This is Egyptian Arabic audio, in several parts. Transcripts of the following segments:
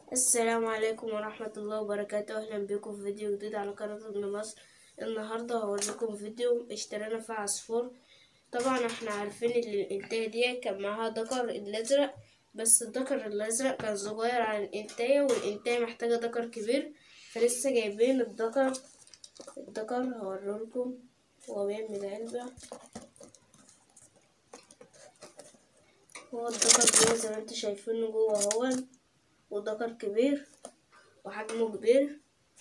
السلام عليكم ورحمة الله وبركاته أهلا بكم في فيديو جديد على قناة ابن مصر النهاردة هوريكم فيديو اشترينا فيه عصفور طبعا احنا عارفين ان الانتاية دي كان معاها ذكر الازرق بس الذكر الازرق كان صغير عن الانتاية والانتاية محتاجة ذكر كبير فلسه جايبين الذكر الذكر هوريلكم هو بيعمل علبة هو الذكر جوه زي ما انتوا شايفينه جوه اهون وذكر كبير وحجمه كبير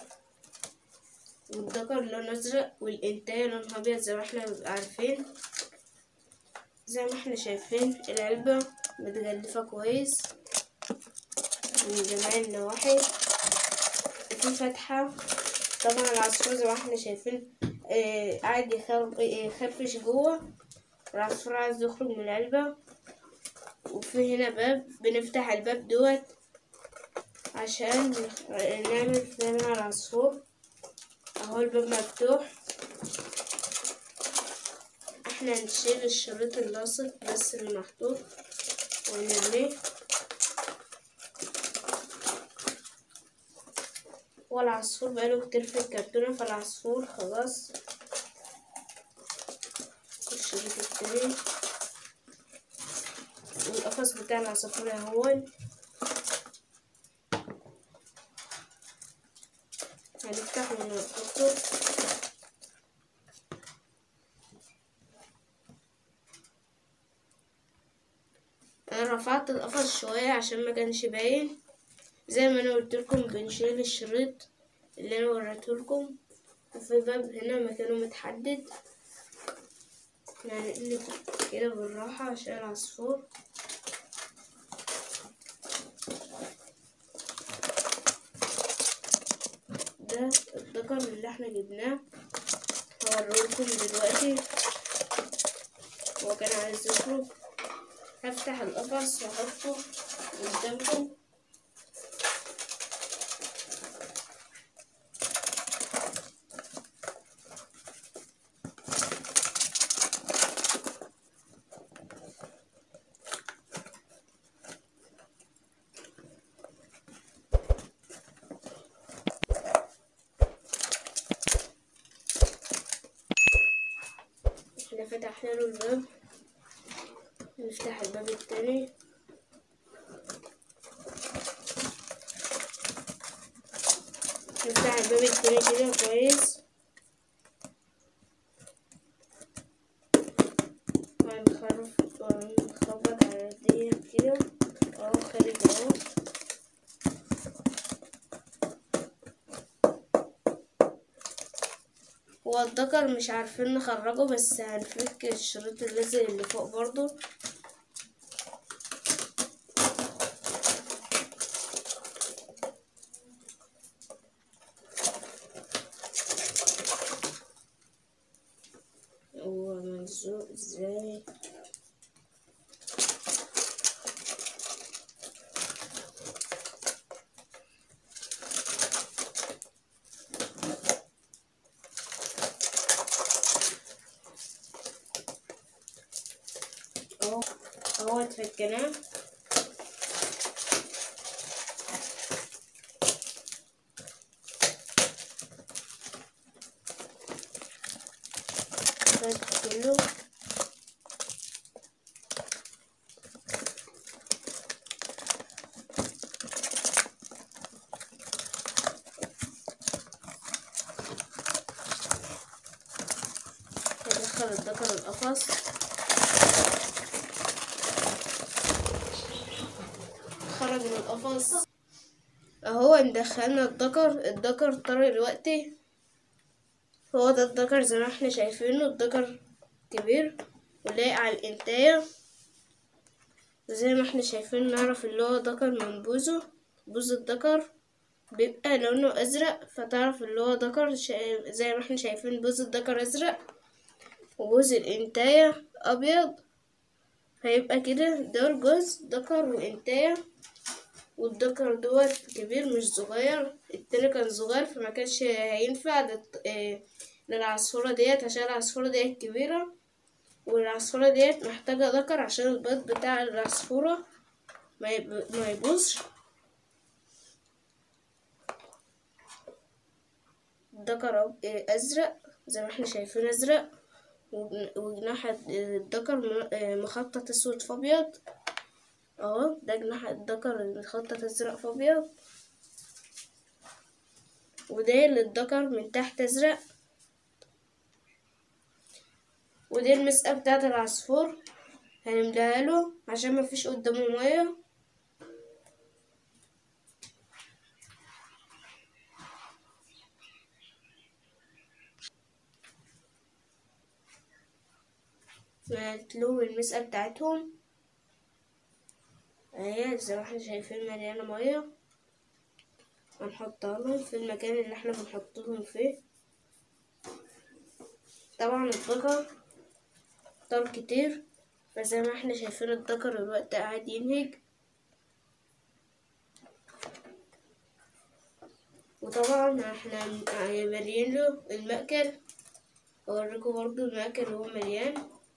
والذكر لونه ازرق والانتاية لونها ابيض زي ما احنا عارفين زي ما احنا شايفين العلبة متغلفة كويس من جميع النواحي في فتحة طبعا العصفور زي ما احنا شايفين آه قاعد يخرفش جوه العصفور عايز يخرج من العلبة وفي هنا باب بنفتح الباب دوت عشان نعمل نعمل على العصفور اهو الباب مفتوح احنا هنشيل الشريط اللاصق بس اللي محطوط ونرميه والعصفور بقاله كتير في الكرتونة فالعصفور خلاص الشريط التاني والقفص بتاع العصافير اهون هنفتح ونحطه انا رفعت القفص شوية عشان ما كانش باين زي ما انا قلت لكم بنشيل الشريط اللي انا وريته لكم وفي باب هنا مكانه متحدد يعني كده بالراحة عشان العصفور ده الذكر اللي احنا جبناه هوريلكم دلوقتي هو كان عايز يخرج هفتح القفص واحطه قدامكم احنا فتحنا له الباب نفتح الباب التاني نفتح الباب التاني كده كويس وهنخرف ونخبط على ديت كده اهو خارج اهو هو الذكر مش عارفين نخرجه بس هنفك الشريط اللزق اللي فوق برضو هو ملزوق ازاي اهو اهو اتفكناه كله ندخل الذكر القفص خرج من القفص اهو ندخلنا الذكر الذكر طار دلوقتي هو ده الذكر زي ما احنا شايفينه الذكر كبير ولايق على الانتاية زي ما احنا شايفين نعرف اللي هو ذكر من بوزه بوز الذكر بيبقى لونه ازرق فتعرف اللي هو ذكر شا... زي ما احنا شايفين بوز الذكر ازرق وبوز الانتاية ابيض فيبقى كده دول جوز ذكر وانتاية والذكر دوت كبير مش صغير التاني كان صغير فما كانش هينفع للط- آه، للعصفورة ديت عشان العصفورة ديت كبيرة والعصفورة ديت محتاجة ذكر عشان البيض بتاع العصفورة ما يب- ما يبوظش الذكر أب- آه، أزرق زي ما احنا شايفين أزرق وجن- وجناح الذكر م- آه، مخطط أسود في أبيض أهو ده جناح الذكر المخطط أزرق في أبيض وده للذكر من تحت أزرق ودي المسقة بتاعة العصفور هنملاها له عشان مفيش قدامه مية فهتلوم المسقة بتاعتهم اهي زي ما احنا شايفين مليانة مية هنحطها لهم في المكان اللي احنا بنحطهم فيه طبعا الذكر طار كتير فزي ما احنا شايفين الذكر الوقت قاعد ينهج وطبعا احنا مالين له المأكل اوريكم برضو المأكل هو مليان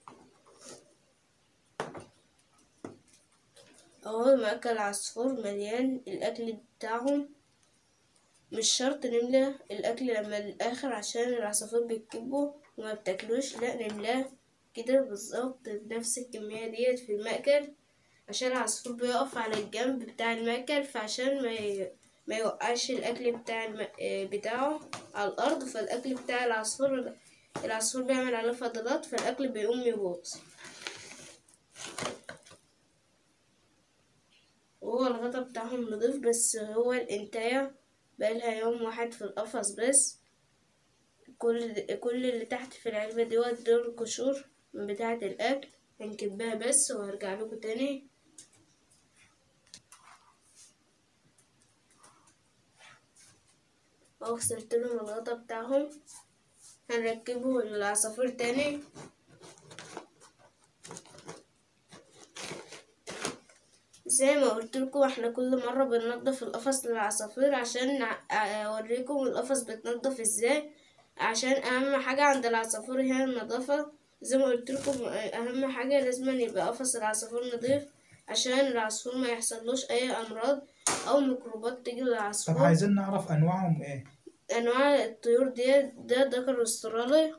اهو مأكل عصفور مليان الاكل بتاعهم مش شرط نملى الاكل لما الاخر عشان العصافير بتكبوا وما بتاكلوش لا نملاه كده بالظبط بنفس الكمية ديت في المأكل عشان العصفور بيقف على الجنب بتاع المأكل فعشان ما ي... ما يوقعش الاكل بتاع الم... آه بتاعه على الارض فالاكل بتاع العصفور العصفور بيعمل عليه فضلات فالاكل بيقوم يبوظ وهو الغطا بتاعهم نضيف بس هو الانتاية بقالها يوم واحد في القفص بس كل كل اللي تحت في العلبة دوت دول القشور من بتاعة الأكل هنكبها بس وهرجع لكم تاني اهو غسلت لهم الغطا بتاعهم هنركبه للعصافير تاني زي ما قلت لكم احنا كل مره بننضف القفص للعصافير عشان اوريكم القفص بتنضف ازاي عشان اهم حاجه عند العصافير هي النظافه زي ما قلت لكم اهم حاجه لازم يبقى قفص العصافير نضيف عشان العصفور ما يحصلوش اي امراض او ميكروبات تيجي طب للعصفور عايزين نعرف انواعهم ايه انواع الطيور دي ده ذكر استرالي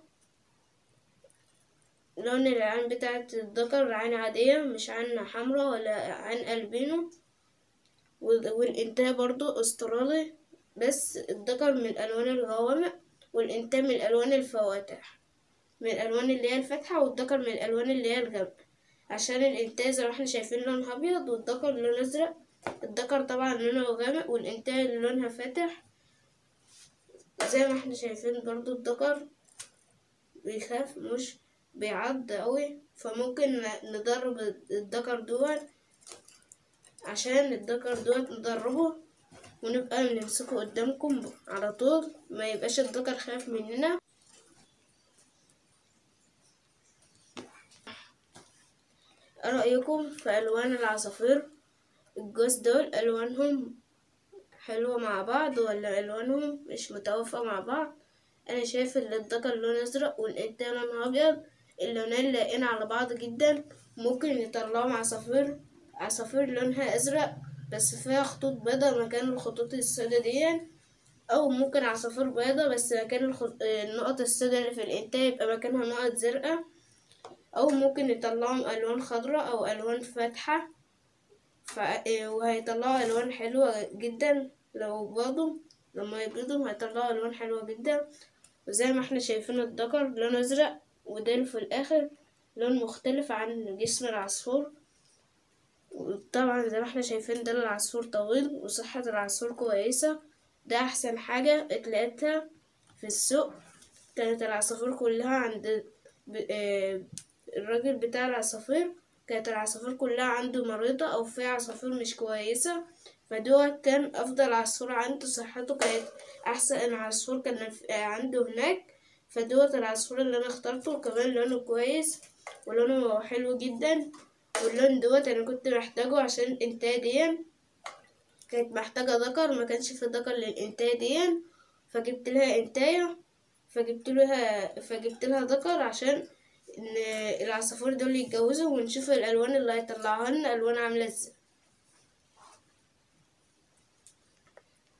لون العين بتاعت الذكر عين عادية مش عين حمراء ولا عين ألبينو وال- والإنتاج برضو استرالي بس الذكر من الألوان الغوامق والإنتاج من الألوان الفواتح من الألوان اللي هي الفاتحة والذكر من الألوان اللي هي الغامقة عشان الإنتاج زي ما احنا شايفين لونها أبيض والذكر لون أزرق الذكر طبعا لونه غامق والإنتاج لونها فاتح زي ما احنا شايفين برضو الذكر بيخاف مش بيعض قوي فممكن ن- ندرب الذكر دوت عشان الذكر دوت ندربه ونبقى نمسكه قدامكم على طول ما يبقاش الذكر خايف مننا ايه رأيكم في ألوان العصافير الجوز دول ألوانهم حلوة مع بعض ولا ألوانهم مش متوافقة مع بعض أنا شايف إن الذكر لون أزرق والإنتاج لون أبيض اللونين لاقين على بعض جدا ممكن يطلعوا عصافير عصافير لونها أزرق بس فيها خطوط بيضة مكان الخطوط السودا دي أو ممكن عصافير بيضة بس مكان الخط... النقط السودا اللي في الإنتاج يبقى مكانها نقط زرقاء أو ممكن يطلعوا ألوان خضراء أو ألوان فاتحة ف... وهيطلعوا ألوان حلوة جدا لو بيضوا لما يبيضوا هيطلعوا ألوان حلوة جدا وزي ما احنا شايفين الذكر لون أزرق وديل في الآخر لون مختلف عن جسم العصفور وطبعا زي ما احنا شايفين ده العصفور طويل وصحة العصفور كويسة ده أحسن حاجة اتلقيتها في السوق كانت العصافير كلها عند ب... آه، الراجل بتاع العصافير كانت العصافير كلها عنده مريضة أو في عصافير مش كويسة فدوت كان أفضل عصفور عنده صحته كانت أحسن عصفور كان في- آه، عنده هناك فدوت العصفور اللي أنا اخترته وكمان لونه كويس ولونه حلو جدا واللون دوت أنا كنت محتاجه عشان إنتاجيا كانت محتاجة ذكر ما كانش في ذكر للإنتاج دي فجبت لها إنتاية فجبت لها فجبت لها ذكر عشان إن العصافير دول يتجوزوا ونشوف الألوان اللي هيطلعوها لنا ألوان عاملة ازاي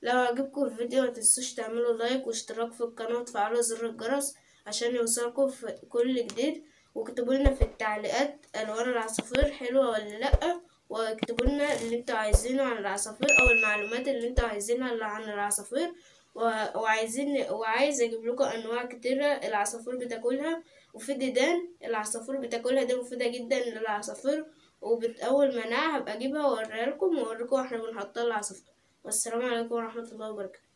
لو عجبكم الفيديو متنسوش تعملوا لايك واشتراك في القناة وتفعلوا زر الجرس عشان يوصلكم في كل جديد واكتبوا لنا في التعليقات الوان العصافير حلوة ولا لأ واكتبوا لنا اللي انتوا عايزينه عن العصافير او المعلومات اللي انتوا عايزينها عن العصافير و- وعايزين وعايز اجيب لكم انواع كتيرة العصافير بتاكلها وفي ديدان العصافير بتاكلها دي مفيدة جدا للعصافير وبتقوي مناعة هبقى اجيبها واوريها لكم واوريكم احنا بنحطها للعصافير والسلام عليكم ورحمة الله وبركاته